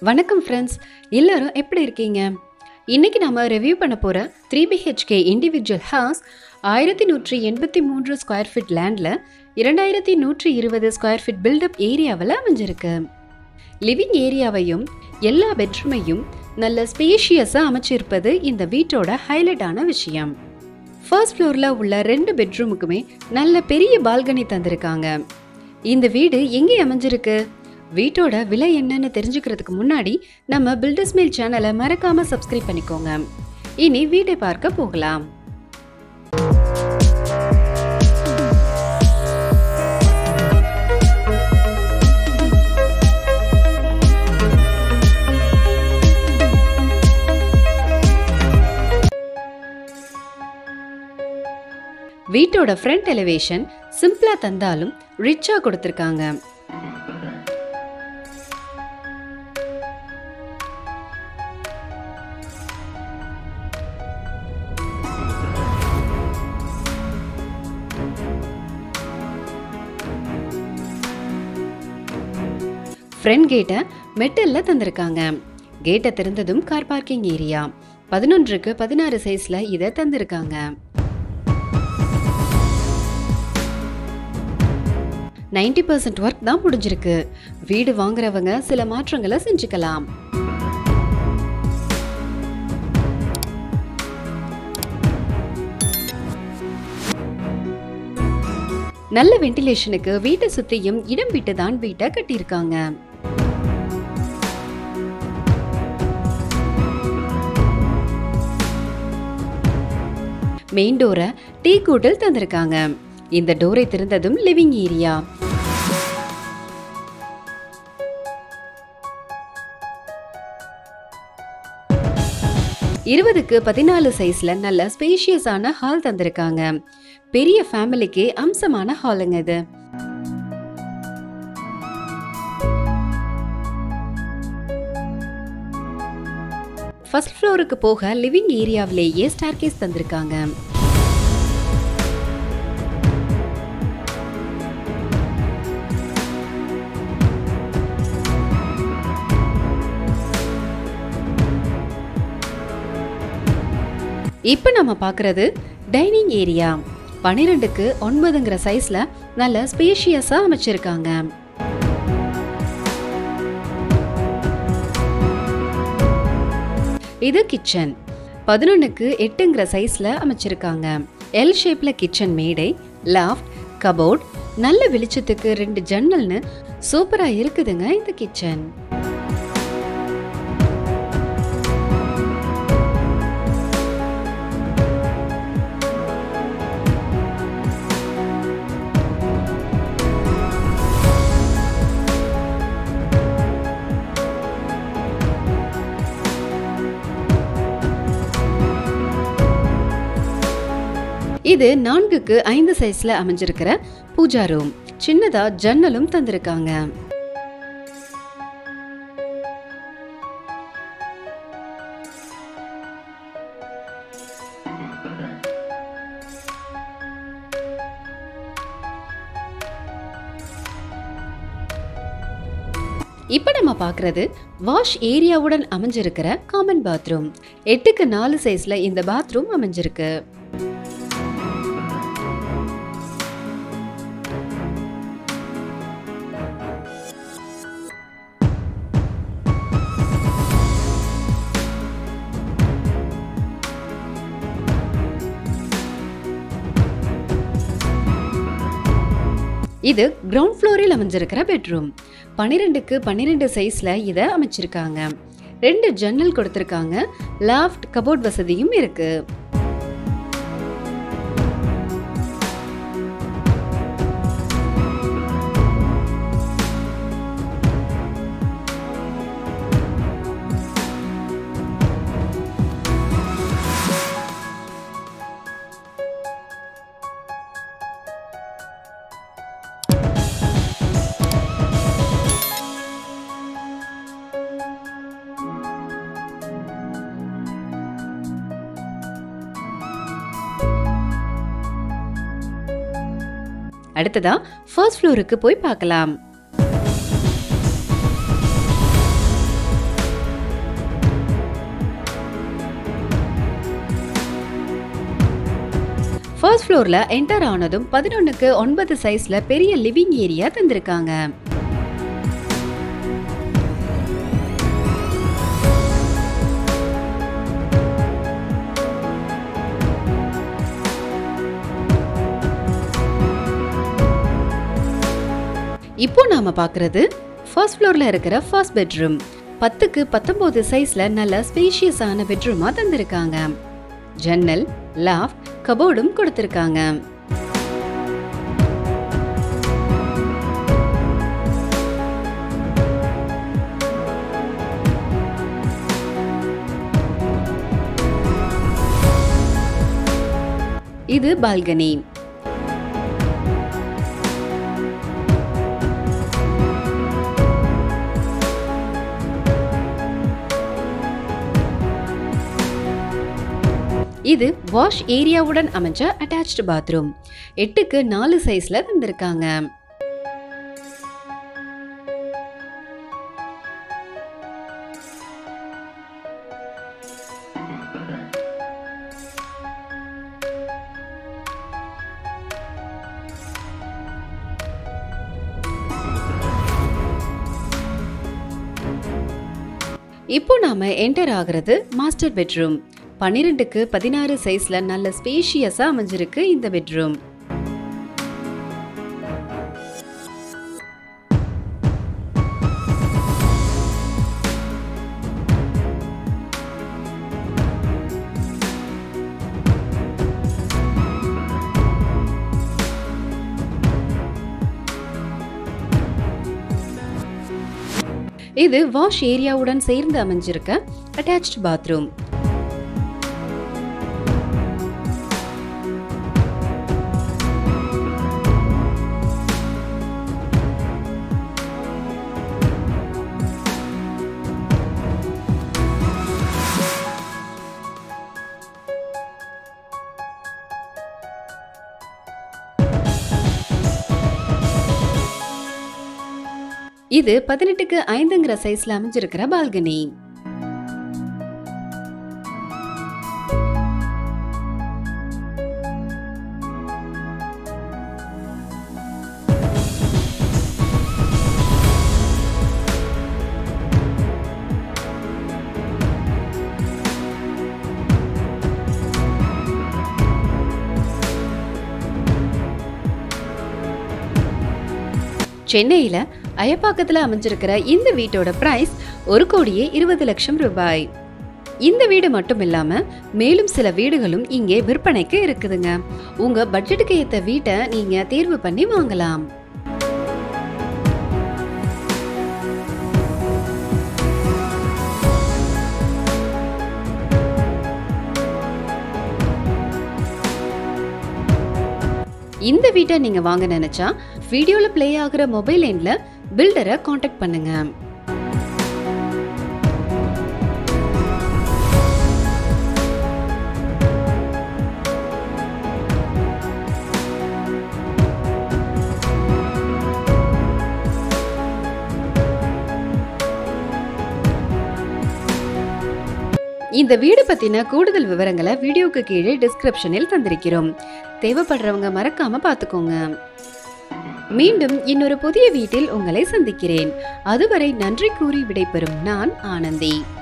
வணக்கம் ஃப்ரெண்ட்ஸ் எல்லாரும் எப்படி இருக்கீங்க இன்னைக்கு நாம ரிவ்யூ பண்ண போற த்ரீ பிஹெச்கே இண்டிவிஜுவல் ஹவுஸ் ஆயிரத்தி நூற்றி எண்பத்தி மூன்று ஸ்கொயர் ஃபீட் லேண்டில் இரண்டாயிரத்தி நூற்றி இருபது ஸ்கொயர் ஃபீட் பில்டப் ஏரியாவில் அமைஞ்சிருக்கு லிவிங் ஏரியாவையும் எல்லா பெட்ரூமையும் நல்ல ஸ்பேஷியஸாக அமைச்சிருப்பது இந்த வீட்டோட ஹைலைட்டான விஷயம் ஃபர்ஸ்ட் ஃப்ளோரில் உள்ள ரெண்டு பெட்ரூமுக்குமே நல்ல பெரிய பால்கனி தந்திருக்காங்க இந்த வீடு எங்கே அமைஞ்சிருக்கு வீட்டோட விலை என்னன்னு தெரிஞ்சுக்கிறதுக்கு முன்னாடி நம்ம பில்டர்ஸ் மேல் சேனலை மறக்காம சப்ஸ்கிரைப் பண்ணிக்கோங்க இனி வீட்டை பார்க்க போகலாம் வீட்டோட ஃப்ரண்ட் எலிவேஷன் சிம்பிளா தந்தாலும் ரிச்சா கொடுத்துருக்காங்க ஃப்ரண்ட் கேட்டை மெட்டல்ல தந்திருக்காங்க கேட்டை திறந்ததும் கார் பார்க்கிங் ஏரியா பதினொன்றுக்கு பதினாறு சைஸ்ல இதை தந்திருக்காங்க நைன்டி பர்சன்ட் ஒர்க் தான் முடிஞ்சிருக்கு வீடு வாங்குறவங்க சில மாற்றங்களை செஞ்சுக்கலாம் நல்ல வென்டிலேஷனுக்கு வீட்டை சுத்தியும் இடம் விட்டு தான் வீட்டை கட்டியிருக்காங்க மெயின் டோரை டீ கூட்டில் தந்திருக்காங்க இந்த டோரை திறந்ததும் லிவிங் ஏரியா இருபதுக்கு பதினாலு சைஸ்ல நல்ல ஸ்பேஷியஸான ஹால் தந்திருக்காங்க பெரிய ஃபேமிலிக்கு அம்சமான ஹாலுங்க இது ஃபர்ஸ்ட் ஃப்ளோருக்கு போக லிவிங் ஏரியாவிலேயே ஸ்டார்கேஸ் தந்திருக்காங்க இப்போ நம்ம பார்க்குறது டைனிங் ஏரியா பன்னிரெண்டுக்கு ஒன்பதுங்கிற சைஸில் நல்ல ஸ்பேஷியஸாக அமைச்சிருக்காங்க இது கிச்சன் பதினொன்றுக்கு எட்டுங்கிற சைஸில் அமைச்சிருக்காங்க எல் ஷேப்பில் கிச்சன் மேடை லாஃப்ட் கபோர்ட் நல்ல வெளிச்சத்துக்கு ரெண்டு ஜன்னல்னு சூப்பராக இருக்குதுங்க இந்த கிச்சன் இது நான்குக்கு ஐந்து சைஸ்ல அமைஞ்சிருக்கிற பூஜா ரூம் சின்னதா ஜன்னலும் தந்திருக்காங்க இப்போ நம்ம பார்க்குறது வாஷ் ஏரியாவுடன் அமைஞ்சிருக்கிற காமன் பாத்ரூம் எட்டுக்கு நாலு சைஸ்ல இந்த பாத்ரூம் அமைஞ்சிருக்கு இது கிரவுண்ட் ஃப்ளோரில் அமைஞ்சிருக்கிற பெட்ரூம் பன்னிரெண்டுக்கு பன்னிரெண்டு சைஸில் இதை அமைச்சிருக்காங்க ரெண்டு ஜன்னல் கொடுத்துருக்காங்க லாஃப்ட் கபோர்ட் வசதியும் இருக்கு அடுத்ததா ஃபர்ஸ்ட் ஃப்ளோருக்கு போய் பார்க்கலாம் ஃபர்ஸ்ட் ஃப்ளோர்ல என்டர் ஆனதும் பதினொன்னுக்கு ஒன்பது சைஸ்ல பெரிய லிவிங் ஏரியா தந்திருக்காங்க இப்போ நாம பார்க்கறது ஃபர்ஸ்ட் ஃப்ளோர்ல இருக்கிற ஃபர்ஸ்ட் பெட்ரூம் பத்துக்கு பத்தொன்பது சைஸ்ல நல்ல ஸ்பேஷியஸான பெட்ரூமா தந்திருக்காங்க ஜன்னல் லாஃப்ட் கபோர்டும் கொடுத்திருக்காங்க இது பால்கனி இது வாஷ் ஏரியாவுடன் அமைஞ்ச அட்டாச்டு பாத்ரூம் எட்டுக்கு நாலு சைஸ்ல தந்திருக்காங்க இப்போ நாம என்டர் ஆகிறது மாஸ்டர் பெட்ரூம் பன்னிரெண்டுக்கு பதினாறு சைஸ்ல நல்ல ஸ்பேஷியஸா அமைஞ்சிருக்கு இந்த பெட்ரூம் இது வாஷ் ஏரியாவுடன் சேர்ந்து அமைஞ்சிருக்க அட்டாச்ட் பாத்ரூம் இது பதினெட்டுக்கு ஐந்துங்கிற சைஸ்ல அமைஞ்சிருக்கிற பால்கனி சென்னையில அயப்பாக்கத்துல அமைஞ்சிருக்கிற இந்த வீட்டோட பிரைஸ் ஒரு கோடியே இருபது லட்சம் ரூபாய் இந்த வீடு மட்டும் இல்லாம மேலும் சில வீடுகளும் இங்கே விற்பனைக்கு இருக்குதுங்க உங்க பட்ஜெட்டுக்கு ஏத்த வீட்டை நீங்க தேர்வு பண்ணி வாங்கலாம் இந்த வீட்டை நீங்க வாங்க நினைச்சா வீடியோல ப்ளே ஆகுற மொபைல் எண்ல பில்டரை காண்டாக்ட் பண்ணுங்க இந்த வீடு பத்தின கூடுதல் விவரங்களை வீடியோக்கு கீழே டிஸ்கிரிப்ஷனில் தந்திருக்கிறோம் தேவைப்படுறவங்க மறக்காம பார்த்துக்கோங்க மீண்டும் இன்னொரு புதிய வீட்டில் உங்களை சந்திக்கிறேன் அதுவரை நன்றி கூறி விடைபெறும் நான் ஆனந்தி